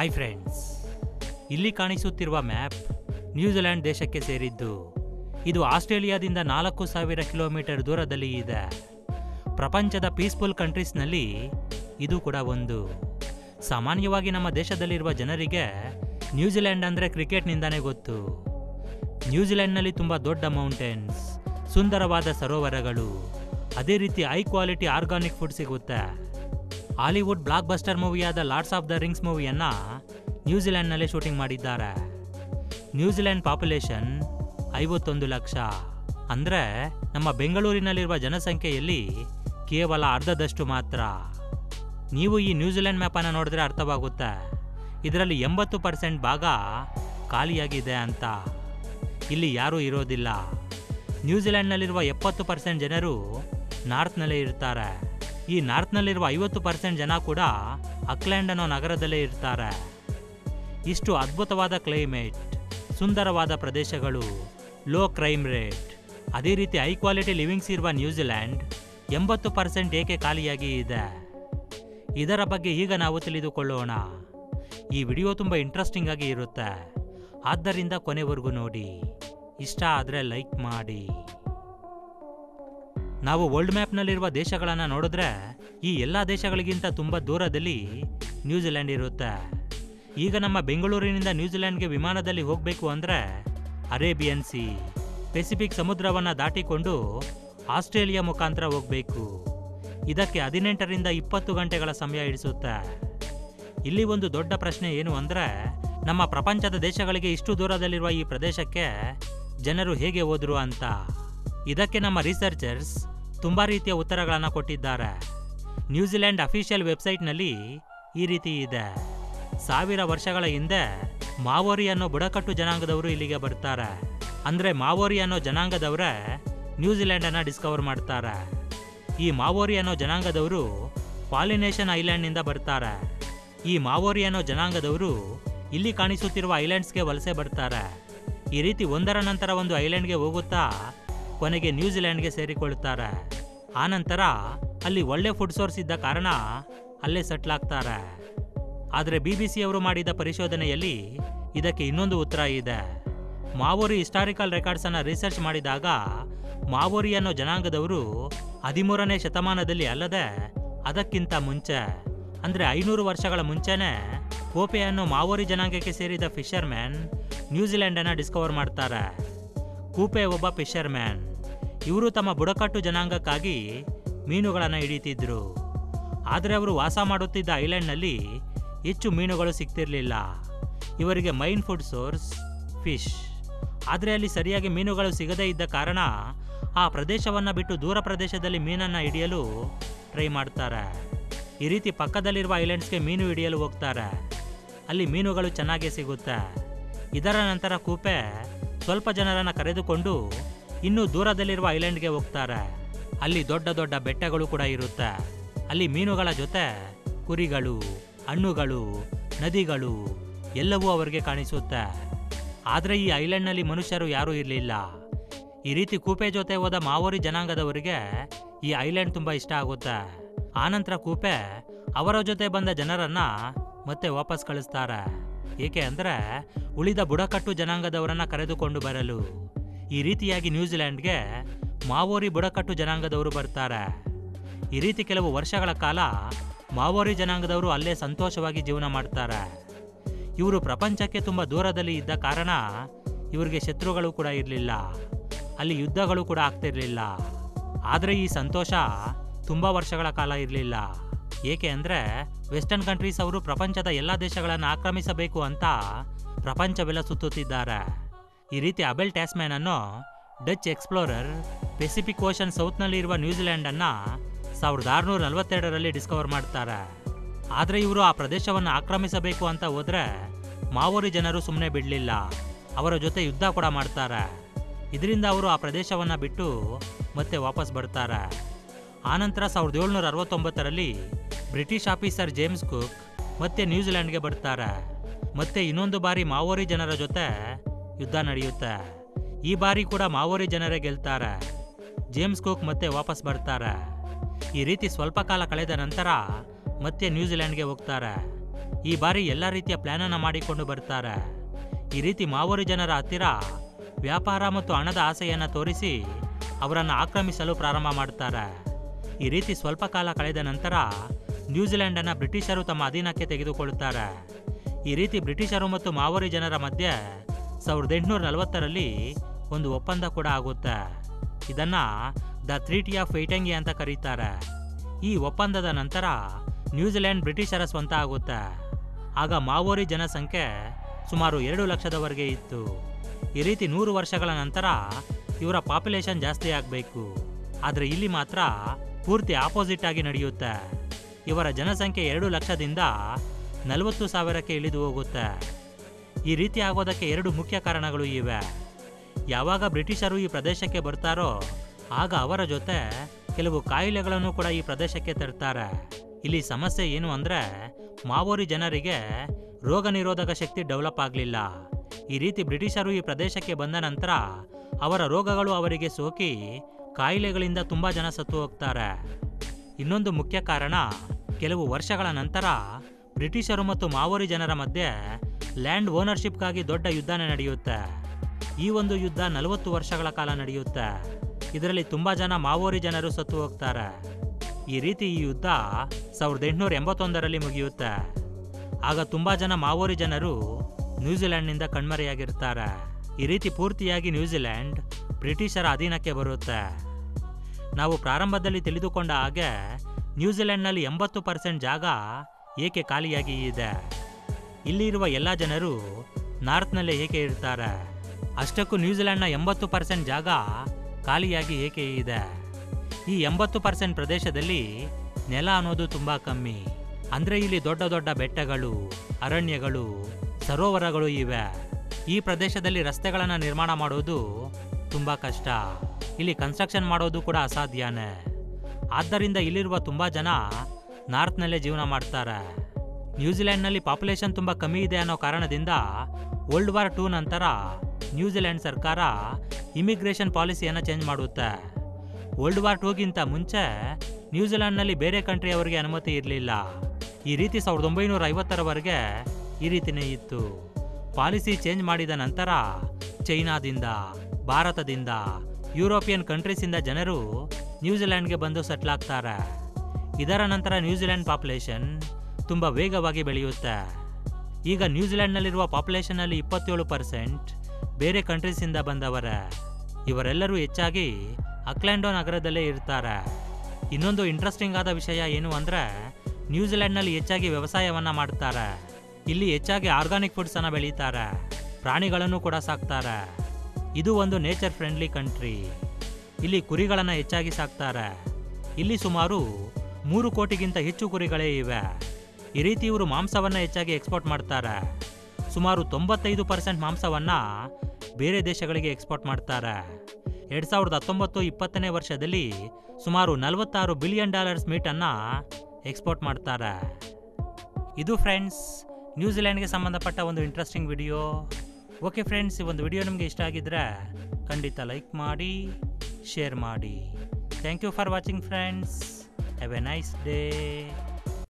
hi friends ಇಲ್ಲಿ ಕಾಣಿಸುತ್ತಿರುವ map New Zealand ದೇಶಕ್ಕೆ ಸೇರಿದ್ದು ಇದು ಆಸ್ಟ್ರೇಲಿಯಾದಿಂದ ನಾಲ್ಕು ಸಾವಿರ ಕಿಲೋಮೀಟರ್ ದೂರದಲ್ಲಿ ಇದೆ ಪ್ರಪಂಚದ ಪೀಸ್ಫುಲ್ ಕಂಟ್ರೀಸ್ನಲ್ಲಿ ಇದು ಕೂಡ ಒಂದು ಸಾಮಾನ್ಯವಾಗಿ ನಮ್ಮ ದೇಶದಲ್ಲಿರುವ ಜನರಿಗೆ ನ್ಯೂಜಿಲೆಂಡ್ ಅಂದರೆ ಕ್ರಿಕೆಟ್ನಿಂದಾನೇ ಗೊತ್ತು ನ್ಯೂಜಿಲೆಂಡ್ನಲ್ಲಿ ತುಂಬ ದೊಡ್ಡ ಮೌಂಟೇನ್ಸ್ ಸುಂದರವಾದ ಸರೋವರಗಳು ಅದೇ ರೀತಿ ಹೈ ಕ್ವಾಲಿಟಿ ಆರ್ಗಾನಿಕ್ ಫುಡ್ ಸಿಗುತ್ತೆ ಹಾಲಿವುಡ್ ಬ್ಲಾಕ್ ಬಸ್ಟರ್ ಮೂವಿಯಾದ ಲಾರ್ಡ್ಸ್ ಆಫ್ ದ ರಿಂಗ್ಸ್ ಮೂವಿಯನ್ನ ನ್ಯೂಜಿಲೆಂಡ್ನಲ್ಲೇ ಶೂಟಿಂಗ್ ಮಾಡಿದ್ದಾರೆ ನ್ಯೂಜಿಲೆಂಡ್ ಪಾಪ್ಯುಲೇಷನ್ ಐವತ್ತೊಂದು ಲಕ್ಷ ಅಂದರೆ ನಮ್ಮ ಬೆಂಗಳೂರಿನಲ್ಲಿರುವ ಜನಸಂಖ್ಯೆಯಲ್ಲಿ ಕೇವಲ ಅರ್ಧದಷ್ಟು ಮಾತ್ರ ನೀವು ಈ ನ್ಯೂಜಿಲೆಂಡ್ ಮ್ಯಾಪನ್ನು ನೋಡಿದ್ರೆ ಅರ್ಥವಾಗುತ್ತೆ ಇದರಲ್ಲಿ ಎಂಬತ್ತು ಪರ್ಸೆಂಟ್ ಭಾಗ ಖಾಲಿಯಾಗಿದೆ ಅಂತ ಇಲ್ಲಿ ಯಾರೂ ಇರೋದಿಲ್ಲ ನ್ಯೂಜಿಲೆಂಡ್ನಲ್ಲಿರುವ ಎಪ್ಪತ್ತು ಪರ್ಸೆಂಟ್ ಜನರು ನಾರ್ತ್ನಲ್ಲೇ ಇರ್ತಾರೆ ಈ ನಾರ್ತ್ನಲ್ಲಿರುವ ಐವತ್ತು ಪರ್ಸೆಂಟ್ ಜನ ಕೂಡ ಅಕ್ಲ್ಯಾಂಡ್ ಅನ್ನೋ ನಗರದಲ್ಲೇ ಇರ್ತಾರೆ ಇಷ್ಟು ಅದ್ಭುತವಾದ ಕ್ಲೈಮೇಟ್ ಸುಂದರವಾದ ಪ್ರದೇಶಗಳು ಲೋ ಕ್ರೈಮ್ ರೇಟ್ ಅದೇ ರೀತಿ ಹೈ ಕ್ವಾಲಿಟಿ ಲಿವಿಂಗ್ಸ್ ಇರುವ ನ್ಯೂಜಿಲೆಂಡ್ ಎಂಬತ್ತು ಪರ್ಸೆಂಟ್ ಏಕೆ ಖಾಲಿಯಾಗಿ ಇದೆ ಇದರ ಬಗ್ಗೆ ಈಗ ನಾವು ತಿಳಿದುಕೊಳ್ಳೋಣ ಈ ವಿಡಿಯೋ ತುಂಬ ಇಂಟ್ರೆಸ್ಟಿಂಗ್ ಆಗಿ ಇರುತ್ತೆ ಆದ್ದರಿಂದ ಕೊನೆವರೆಗೂ ನೋಡಿ ಇಷ್ಟ ಆದರೆ ಲೈಕ್ ಮಾಡಿ ನಾವು ವರ್ಲ್ಡ್ ಮ್ಯಾಪ್ನಲ್ಲಿರುವ ದೇಶಗಳನ್ನು ನೋಡಿದ್ರೆ ಈ ಎಲ್ಲ ದೇಶಗಳಿಗಿಂತ ತುಂಬ ದೂರದಲ್ಲಿ ನ್ಯೂಜಿಲೆಂಡ್ ಇರುತ್ತೆ ಈಗ ನಮ್ಮ ಬೆಂಗಳೂರಿನಿಂದ ನ್ಯೂಜಿಲೆಂಡ್ಗೆ ವಿಮಾನದಲ್ಲಿ ಹೋಗಬೇಕು ಅಂದರೆ ಅರೇಬಿಯನ್ ಸಿ ಪೆಸಿಫಿಕ್ ಸಮುದ್ರವನ್ನು ದಾಟಿಕೊಂಡು ಆಸ್ಟ್ರೇಲಿಯಾ ಮುಖಾಂತರ ಹೋಗಬೇಕು ಇದಕ್ಕೆ ಹದಿನೆಂಟರಿಂದ ಇಪ್ಪತ್ತು ಗಂಟೆಗಳ ಸಮಯ ಹಿಡಿಸುತ್ತೆ ಇಲ್ಲಿ ಒಂದು ದೊಡ್ಡ ಪ್ರಶ್ನೆ ಏನು ಅಂದರೆ ನಮ್ಮ ಪ್ರಪಂಚದ ದೇಶಗಳಿಗೆ ಇಷ್ಟು ದೂರದಲ್ಲಿರುವ ಈ ಪ್ರದೇಶಕ್ಕೆ ಜನರು ಹೇಗೆ ಹೋದ್ರು ಅಂತ ಇದಕ್ಕೆ ನಮ್ಮ ರಿಸರ್ಚರ್ಸ್ ತುಂಬ ರೀತಿಯ ಉತ್ತರಗಳನ್ನು ಕೊಟ್ಟಿದ್ದಾರೆ ನ್ಯೂಜಿಲೆಂಡ್ ಅಫಿಷಿಯಲ್ ವೆಬ್ಸೈಟ್ನಲ್ಲಿ ಈ ರೀತಿ ಇದೆ ಸಾವಿರ ವರ್ಷಗಳ ಹಿಂದೆ ಮಾವೋರಿ ಅನ್ನೋ ಬುಡಕಟ್ಟು ಜನಾಂಗದವರು ಇಲ್ಲಿಗೆ ಬರ್ತಾರೆ ಅಂದ್ರೆ ಮಾವೋರಿ ಅನ್ನೋ ಜನಾಂಗದವರೇ ನ್ಯೂಜಿಲೆಂಡನ್ನು ಡಿಸ್ಕವರ್ ಮಾಡ್ತಾರೆ ಈ ಮಾವೋರಿ ಅನ್ನೋ ಜನಾಂಗದವರು ಪಾಲಿನೇಷನ್ ಐಲ್ಯಾಂಡ್ನಿಂದ ಬರ್ತಾರೆ ಈ ಮಾವೋರಿ ಅನ್ನೋ ಜನಾಂಗದವರು ಇಲ್ಲಿ ಕಾಣಿಸುತ್ತಿರುವ ಐಲ್ಯಾಂಡ್ಸ್ಗೆ ವಲಸೆ ಬರ್ತಾರೆ ಈ ರೀತಿ ಒಂದರ ನಂತರ ಒಂದು ಐಲ್ಯಾಂಡ್ಗೆ ಹೋಗುತ್ತಾ ಕೊನೆಗೆ ನ್ಯೂಜಿಲೆಂಡ್ಗೆ ಸೇರಿಕೊಳ್ತಾರೆ ಆನಂತರ ಅಲ್ಲಿ ಒಳ್ಳೆ ಫುಡ್ ಸೋರ್ಸ್ ಇದ್ದ ಕಾರಣ ಅಲ್ಲೇ ಸೆಟ್ಲ್ ಆಗ್ತಾರೆ ಆದರೆ ಬಿ ಬಿ ಸಿ ಅವರು ಮಾಡಿದ ಪರಿಶೋಧನೆಯಲ್ಲಿ ಇದಕ್ಕೆ ಇನ್ನೊಂದು ಉತ್ತರ ಇದೆ ಮಾವೋರಿ ಹಿಸ್ಟಾರಿಕಲ್ ರೆಕಾರ್ಡ್ಸ್ ಅನ್ನ ರಿಸರ್ಚ್ ಮಾಡಿದಾಗ ಮಾವೋರಿ ಅನ್ನೋ ಜನಾಂಗದವರು ಹದಿಮೂರನೇ ಶತಮಾನದಲ್ಲಿ ಅಲ್ಲದೆ ಅದಕ್ಕಿಂತ ಮುಂಚೆ ಅಂದ್ರೆ ಐನೂರು ವರ್ಷಗಳ ಮುಂಚೆನೆ ಕೋಪೆ ಅನ್ನೋ ಮಾವೋರಿ ಜನಾಂಗಕ್ಕೆ ಸೇರಿದ ಫಿಶರ್ ಮ್ಯಾನ್ ನ್ಯೂಜಿಲೆಂಡ್ ಅನ್ನ ಡಿಸ್ಕವರ್ ಮಾಡ್ತಾರೆ ಕೂಪೆ ಒಬ್ಬ ಫಿಶರ್ ಮ್ಯಾನ್ ಇವರು ತಮ್ಮ ಬುಡಕಟ್ಟು ಜನಾಂಗಕ್ಕಾಗಿ ಮೀನುಗಳನ್ನು ಹಿಡಿತಿದ್ರು ಆದರೆ ಅವರು ವಾಸ ಮಾಡುತ್ತಿದ್ದ ಐಲ್ಯಾಂಡ್ನಲ್ಲಿ ಹೆಚ್ಚು ಮೀನುಗಳು ಸಿಗ್ತಿರ್ಲಿಲ್ಲ ಇವರಿಗೆ ಮೈನ್ ಫುಡ್ ಸೋರ್ಸ್ ಫಿಶ್ ಆದರೆ ಅಲ್ಲಿ ಸರಿಯಾಗಿ ಮೀನುಗಳು ಸಿಗದೇ ಇದ್ದ ಕಾರಣ ಆ ಪ್ರದೇಶವನ್ನು ಬಿಟ್ಟು ದೂರ ಪ್ರದೇಶದಲ್ಲಿ ಮೀನನ್ನು ಹಿಡಿಯಲು ಟ್ರೈ ಮಾಡ್ತಾರೆ ಈ ರೀತಿ ಪಕ್ಕದಲ್ಲಿರುವ ಐಲ್ಯಾಂಡ್ಸ್ಗೆ ಮೀನು ಹಿಡಿಯಲು ಹೋಗ್ತಾರೆ ಅಲ್ಲಿ ಮೀನುಗಳು ಚೆನ್ನಾಗೇ ಸಿಗುತ್ತೆ ಇದರ ನಂತರ ಕೂಪೆ ಸ್ವಲ್ಪ ಜನರನ್ನು ಕರೆದುಕೊಂಡು ಇನ್ನೂ ದೂರದಲ್ಲಿರುವ ಐಲ್ಯಾಂಡ್ಗೆ ಹೋಗ್ತಾರೆ ಅಲ್ಲಿ ದೊಡ್ಡ ದೊಡ್ಡ ಬೆಟ್ಟಗಳು ಕೂಡ ಇರುತ್ತೆ ಅಲ್ಲಿ ಮೀನುಗಳ ಜೊತೆ ಕುರಿಗಳು ಹಣ್ಣುಗಳು ನದಿಗಳು ಎಲ್ಲವೂ ಅವರಿಗೆ ಕಾಣಿಸುತ್ತೆ ಆದರೆ ಈ ಐಲ್ಯಾಂಡ್ನಲ್ಲಿ ಮನುಷ್ಯರು ಯಾರೂ ಇರಲಿಲ್ಲ ಈ ರೀತಿ ಕೂಪೆ ಜೊತೆ ಹೋದ ಮಾವೋರಿ ಜನಾಂಗದವರಿಗೆ ಈ ಐಲ್ಯಾಂಡ್ ತುಂಬ ಇಷ್ಟ ಆಗುತ್ತೆ ಆನಂತರ ಕೂಪೆ ಅವರ ಜೊತೆ ಬಂದ ಜನರನ್ನ ಮತ್ತೆ ವಾಪಸ್ ಕಳಿಸ್ತಾರೆ ಏಕೆ ಅಂದರೆ ಉಳಿದ ಬುಡಕಟ್ಟು ಜನಾಂಗದವರನ್ನ ಕರೆದುಕೊಂಡು ಬರಲು ಈ ರೀತಿಯಾಗಿ ನ್ಯೂಜಿಲೆಂಡ್ಗೆ ಮಾವೋರಿ ಬುಡಕಟ್ಟು ಜನಾಂಗದವರು ಬರ್ತಾರೆ ಈ ರೀತಿ ಕೆಲವು ವರ್ಷಗಳ ಕಾಲ ಮಾವೋರಿ ಜನಾಂಗದವರು ಅಲ್ಲೇ ಸಂತೋಷವಾಗಿ ಜೀವನ ಮಾಡ್ತಾರೆ ಇವರು ಪ್ರಪಂಚಕ್ಕೆ ತುಂಬ ದೂರದಲ್ಲಿ ಇದ್ದ ಕಾರಣ ಇವರಿಗೆ ಶತ್ರುಗಳು ಕೂಡ ಇರಲಿಲ್ಲ ಅಲ್ಲಿ ಯುದ್ಧಗಳು ಕೂಡ ಆಗ್ತಿರ್ಲಿಲ್ಲ ಆದರೆ ಈ ಸಂತೋಷ ತುಂಬ ವರ್ಷಗಳ ಕಾಲ ಇರಲಿಲ್ಲ ಏಕೆ ಅಂದರೆ ವೆಸ್ಟರ್ನ್ ಕಂಟ್ರೀಸ್ ಅವರು ಪ್ರಪಂಚದ ಎಲ್ಲ ದೇಶಗಳನ್ನು ಆಕ್ರಮಿಸಬೇಕು ಅಂತ ಪ್ರಪಂಚವೆಲ್ಲ ಸುತ್ತುತ್ತಿದ್ದಾರೆ ಈ ರೀತಿ ಅಬೆಲ್ ಟ್ಯಾಸ್ಮ್ಯಾನ್ ಅನ್ನು ಡಚ್ ಎಕ್ಸ್ಪ್ಲೋರರ್ ಪೆಸಿಫಿಕ್ ಓಷನ್ ಸೌತ್ನಲ್ಲಿ ಇರುವ ನ್ಯೂಜಿಲೆಂಡನ್ನು ಸಾವಿರದ ಆರುನೂರ ನಲವತ್ತೆರಡರಲ್ಲಿ ಡಿಸ್ಕವರ್ ಮಾಡ್ತಾರೆ ಆದರೆ ಇವರು ಆ ಪ್ರದೇಶವನ್ನು ಆಕ್ರಮಿಸಬೇಕು ಅಂತ ಹೋದ್ರೆ ಮಾವೋರಿ ಜನರು ಸುಮ್ಮನೆ ಬಿಡಲಿಲ್ಲ ಅವರ ಜೊತೆ ಯುದ್ಧ ಕೂಡ ಮಾಡ್ತಾರೆ ಇದರಿಂದ ಅವರು ಆ ಪ್ರದೇಶವನ್ನು ಬಿಟ್ಟು ಮತ್ತೆ ವಾಪಸ್ ಬರ್ತಾರೆ ಆನಂತರ ಸಾವಿರದ ಏಳ್ನೂರ ಅರವತ್ತೊಂಬತ್ತರಲ್ಲಿ ಬ್ರಿಟಿಷ್ ಆಫೀಸರ್ ಜೇಮ್ಸ್ ಕುಕ್ ಮತ್ತೆ ನ್ಯೂಜಿಲೆಂಡ್ಗೆ ಬರ್ತಾರೆ ಮತ್ತೆ ಇನ್ನೊಂದು ಬಾರಿ ಮಾವೋರಿ ಜನರ ಜೊತೆ ಯುದ್ಧ ನಡೆಯುತ್ತೆ ಈ ಬಾರಿ ಕೂಡ ಮಾವೋರಿ ಜನರೇ ಗೆಲ್ತಾರೆ ಜೇಮ್ಸ್ ಕುಕ್ ಮತ್ತೆ ವಾಪಸ್ ಬರ್ತಾರೆ ಈ ರೀತಿ ಸ್ವಲ್ಪ ಕಾಲ ಕಳೆದ ನಂತರ ಮತ್ತೆ ನ್ಯೂಜಿಲೆಂಡ್ಗೆ ಹೋಗ್ತಾರೆ ಈ ಬಾರಿ ಎಲ್ಲ ರೀತಿಯ ಪ್ಲಾನನ್ನು ಮಾಡಿಕೊಂಡು ಬರ್ತಾರೆ ಈ ರೀತಿ ಮಾವೋರಿ ಜನರ ಹತ್ತಿರ ವ್ಯಾಪಾರ ಮತ್ತು ಹಣದ ಆಸೆಯನ್ನು ತೋರಿಸಿ ಅವರನ್ನು ಆಕ್ರಮಿಸಲು ಪ್ರಾರಂಭ ಮಾಡ್ತಾರೆ ಈ ರೀತಿ ಸ್ವಲ್ಪ ಕಾಲ ಕಳೆದ ನಂತರ ನ್ಯೂಜಿಲೆಂಡನ್ನು ಬ್ರಿಟಿಷರು ತಮ್ಮ ಅಧೀನಕ್ಕೆ ತೆಗೆದುಕೊಳ್ಳುತ್ತಾರೆ ಈ ರೀತಿ ಬ್ರಿಟಿಷರು ಮತ್ತು ಮಾವೋರಿ ಜನರ ಮಧ್ಯೆ ಸಾವಿರದ ಎಂಟುನೂರ ನಲವತ್ತರಲ್ಲಿ ಒಂದು ಒಪ್ಪಂದ ಕೂಡ ಆಗುತ್ತೆ ಇದನ್ನ ದ ತ್ರೀಟಿ ಆಫ್ ವೈಟಂಗಿ ಅಂತ ಕರೀತಾರೆ ಈ ಒಪ್ಪಂದದ ನಂತರ ನ್ಯೂಜಿಲೆಂಡ್ ಬ್ರಿಟಿಷರ ಸ್ವಂತ ಆಗುತ್ತೆ ಆಗ ಮಾವೋರಿ ಜನಸಂಖ್ಯೆ ಸುಮಾರು ಎರಡು ಲಕ್ಷದವರೆಗೆ ಇತ್ತು ಈ ರೀತಿ ನೂರು ವರ್ಷಗಳ ನಂತರ ಇವರ ಪಾಪ್ಯುಲೇಷನ್ ಜಾಸ್ತಿ ಆಗಬೇಕು ಆದರೆ ಇಲ್ಲಿ ಮಾತ್ರ ಪೂರ್ತಿ ಆಪೋಸಿಟ್ ಆಗಿ ನಡೆಯುತ್ತೆ ಇವರ ಜನಸಂಖ್ಯೆ ಎರಡು ಲಕ್ಷದಿಂದ ನಲವತ್ತು ಸಾವಿರಕ್ಕೆ ಇಳಿದು ಹೋಗುತ್ತೆ ಈ ರೀತಿ ಆಗೋದಕ್ಕೆ ಎರಡು ಮುಖ್ಯ ಕಾರಣಗಳು ಇವೆ ಯಾವಾಗ ಬ್ರಿಟಿಷರು ಈ ಪ್ರದೇಶಕ್ಕೆ ಬರ್ತಾರೋ ಆಗ ಅವರ ಜೊತೆ ಕೆಲವು ಕಾಯಿಲೆಗಳನ್ನು ಕೂಡ ಈ ಪ್ರದೇಶಕ್ಕೆ ತರ್ತಾರೆ ಇಲ್ಲಿ ಸಮಸ್ಯೆ ಏನು ಅಂದ್ರೆ ಮಾವೋರಿ ಜನರಿಗೆ ರೋಗ ನಿರೋಧಕ ಶಕ್ತಿ ಡೆವಲಪ್ ಆಗಲಿಲ್ಲ ಈ ರೀತಿ ಬ್ರಿಟಿಷರು ಈ ಪ್ರದೇಶಕ್ಕೆ ಬಂದ ನಂತರ ಅವರ ರೋಗಗಳು ಅವರಿಗೆ ಸೋಕಿ ಕಾಯಿಲೆಗಳಿಂದ ತುಂಬಾ ಜನ ಸತ್ತು ಹೋಗ್ತಾರೆ ಇನ್ನೊಂದು ಮುಖ್ಯ ಕಾರಣ ಕೆಲವು ವರ್ಷಗಳ ನಂತರ ಬ್ರಿಟಿಷರು ಮತ್ತು ಮಾವೋರಿ ಜನರ ಮಧ್ಯೆ ಲ್ಯಾಂಡ್ ಓನರ್ಶಿಪ್ಗಾಗಿ ದೊಡ್ಡ ಯುದ್ಧನೇ ನಡೆಯುತ್ತೆ ಈ ಒಂದು ಯುದ್ಧ ನಲವತ್ತು ವರ್ಷಗಳ ಕಾಲ ನಡೆಯುತ್ತೆ ಇದರಲ್ಲಿ ತುಂಬಾ ಜನ ಮಾವೋರಿ ಜನರು ಸತ್ತು ಹೋಗ್ತಾರೆ ಈ ರೀತಿ ಈ ಯುದ್ಧ ಸಾವಿರದ ಎಂಟುನೂರ ಎಂಬತ್ತೊಂದರಲ್ಲಿ ಮುಗಿಯುತ್ತೆ ಆಗ ತುಂಬಾ ಜನ ಮಾವೋರಿ ಜನರು ನ್ಯೂಜಿಲೆಂಡ್ನಿಂದ ಕಣ್ಮರೆಯಾಗಿರ್ತಾರೆ ಈ ರೀತಿ ಪೂರ್ತಿಯಾಗಿ ನ್ಯೂಜಿಲೆಂಡ್ ಬ್ರಿಟಿಷರ ಅಧೀನಕ್ಕೆ ಬರುತ್ತೆ ನಾವು ಪ್ರಾರಂಭದಲ್ಲಿ ತಿಳಿದುಕೊಂಡ ಹಾಗೆ ನ್ಯೂಜಿಲೆಂಡ್ನಲ್ಲಿ ಎಂಬತ್ತು ಪರ್ಸೆಂಟ್ ಜಾಗ ಏಕೆ ಖಾಲಿಯಾಗಿ ಇದೆ ಇಲ್ಲಿರುವ ಎಲ್ಲ ಜನರು ನಾರ್ತ್ನಲ್ಲೇ ಏಕೆ ಇರ್ತಾರೆ ಅಷ್ಟಕ್ಕೂ ನ್ಯೂಜಿಲೆಂಡ್ನ ಎಂಬತ್ತು ಪರ್ಸೆಂಟ್ ಜಾಗ ಖಾಲಿಯಾಗಿ ಏಕೆ ಇದೆ ಈ ಎಂಬತ್ತು ಪರ್ಸೆಂಟ್ ಪ್ರದೇಶದಲ್ಲಿ ನೆಲ ಅನ್ನೋದು ತುಂಬಾ ಕಮ್ಮಿ ಅಂದ್ರೆ ಇಲ್ಲಿ ದೊಡ್ಡ ದೊಡ್ಡ ಬೆಟ್ಟಗಳು ಅರಣ್ಯಗಳು ಸರೋವರಗಳು ಇವೆ ಈ ಪ್ರದೇಶದಲ್ಲಿ ರಸ್ತೆಗಳನ್ನು ನಿರ್ಮಾಣ ಮಾಡೋದು ತುಂಬಾ ಕಷ್ಟ ಇಲ್ಲಿ ಕನ್ಸ್ಟ್ರಕ್ಷನ್ ಮಾಡೋದು ಕೂಡ ಅಸಾಧ್ಯನೇ ಆದ್ದರಿಂದ ಇಲ್ಲಿರುವ ತುಂಬಾ ಜನ ನಾರ್ತ್ನಲ್ಲೇ ಜೀವನ ಮಾಡ್ತಾರೆ ನ್ಯೂಜಿಲೆಂಡ್ನಲ್ಲಿ ಪಾಪ್ಯುಲೇಷನ್ ತುಂಬಾ ಕಮ್ಮಿ ಇದೆ ಅನ್ನೋ ಕಾರಣದಿಂದ ವರ್ಲ್ಡ್ ವಾರ್ ಟೂ ನಂತರ ನ್ಯೂಜಿಲೆಂಡ್ ಸರ್ಕಾರ ಇಮಿಗ್ರೇಷನ್ ಪಾಲಿಸಿಯನ್ನು ಚೇಂಜ್ ಮಾಡುತ್ತೆ ವರ್ಲ್ಡ್ ವಾರ್ ಟೂಗಿಂತ ಮುಂಚೆ ನ್ಯೂಜಿಲೆಂಡ್ನಲ್ಲಿ ಬೇರೆ ಕಂಟ್ರಿಯವರಿಗೆ ಅನುಮತಿ ಇರಲಿಲ್ಲ ಈ ರೀತಿ ಸಾವಿರದ ಒಂಬೈನೂರ ಐವತ್ತರವರೆಗೆ ಈ ರೀತಿನೇ ಇತ್ತು ಪಾಲಿಸಿ ಚೇಂಜ್ ಮಾಡಿದ ನಂತರ ಚೈನಾದಿಂದ ಭಾರತದಿಂದ ಯುರೋಪಿಯನ್ ಕಂಟ್ರೀಸಿಂದ ಜನರು ನ್ಯೂಜಿಲೆಂಡ್ಗೆ ಬಂದು ಸೆಟ್ಲ್ ಆಗ್ತಾರೆ ಇದರ ನಂತರ ನ್ಯೂಜಿಲೆಂಡ್ ಪಾಪ್ಯುಲೇಷನ್ ತುಂಬ ವೇಗವಾಗಿ ಬೆಳೆಯುತ್ತೆ ಈಗ ನ್ಯೂಜಿಲೆಂಡ್ನಲ್ಲಿರುವ ಪಾಪ್ಯುಲೇಷನ್ನಲ್ಲಿ ಇಪ್ಪತ್ತೇಳು ಪರ್ಸೆಂಟ್ ಬೇರೆ ಕಂಟ್ರೀಸಿಂದ ಬಂದವರೇ ಇವರೆಲ್ಲರೂ ಹೆಚ್ಚಾಗಿ ಅಕ್ಲೆಂಡೋ ನಗರದಲ್ಲೇ ಇರ್ತಾರೆ ಇನ್ನೊಂದು ಇಂಟ್ರೆಸ್ಟಿಂಗ್ ಆದ ವಿಷಯ ಏನು ಅಂದರೆ ನ್ಯೂಜಿಲೆಂಡ್ನಲ್ಲಿ ಹೆಚ್ಚಾಗಿ ವ್ಯವಸಾಯವನ್ನ ಮಾಡ್ತಾರೆ ಇಲ್ಲಿ ಹೆಚ್ಚಾಗಿ ಆರ್ಗಾನಿಕ್ ಫುಡ್ಸ್ ಅನ್ನ ಬೆಳೀತಾರೆ ಪ್ರಾಣಿಗಳನ್ನು ಕೂಡ ಸಾಕ್ತಾರೆ ಇದು ಒಂದು ನೇಚರ್ ಫ್ರೆಂಡ್ಲಿ ಕಂಟ್ರಿ ಇಲ್ಲಿ ಕುರಿಗಳನ್ನು ಹೆಚ್ಚಾಗಿ ಸಾಕ್ತಾರೆ ಇಲ್ಲಿ ಸುಮಾರು ಮೂರು ಕೋಟಿಗಿಂತ ಹೆಚ್ಚು ಕುರಿಗಳೇ ಇವೆ ಈ ರೀತಿ ಇವರು ಮಾಂಸವನ್ನ ಹೆಚ್ಚಾಗಿ ಎಕ್ಸ್ಪೋರ್ಟ್ ಮಾಡ್ತಾರೆ ಸುಮಾರು ತೊಂಬತ್ತೈದು ಪರ್ಸೆಂಟ್ ಮಾಂಸವನ್ನ ಬೇರೆ ದೇಶಗಳಿಗೆ ಎಕ್ಸ್ಪೋರ್ಟ್ ಮಾಡ್ತಾರೆ ಎರಡ್ ಸಾವಿರದ ಹತ್ತೊಂಬತ್ತು ಇಪ್ಪತ್ತನೇ ವರ್ಷದಲ್ಲಿ ಸುಮಾರು ನಲವತ್ತಾರು ಬಿಲಿಯನ್ ಡಾಲರ್ಸ್ ಮೀಟನ್ನ ಎಕ್ಸ್ಪೋರ್ಟ್ ಮಾಡ್ತಾರೆ ಇದು ಫ್ರೆಂಡ್ಸ್ ನ್ಯೂಜಿಲೆಂಡ್ಗೆ ಸಂಬಂಧಪಟ್ಟ ಒಂದು ಇಂಟ್ರೆಸ್ಟಿಂಗ್ ವಿಡಿಯೋ ಓಕೆ ಫ್ರೆಂಡ್ಸ್ ಈ ಒಂದು ವಿಡಿಯೋ ನಿಮಗೆ ಇಷ್ಟ ಆಗಿದ್ರೆ ಖಂಡಿತ ಲೈಕ್ ಮಾಡಿ ಶೇರ್ ಮಾಡಿ thank you for watching friends have a nice day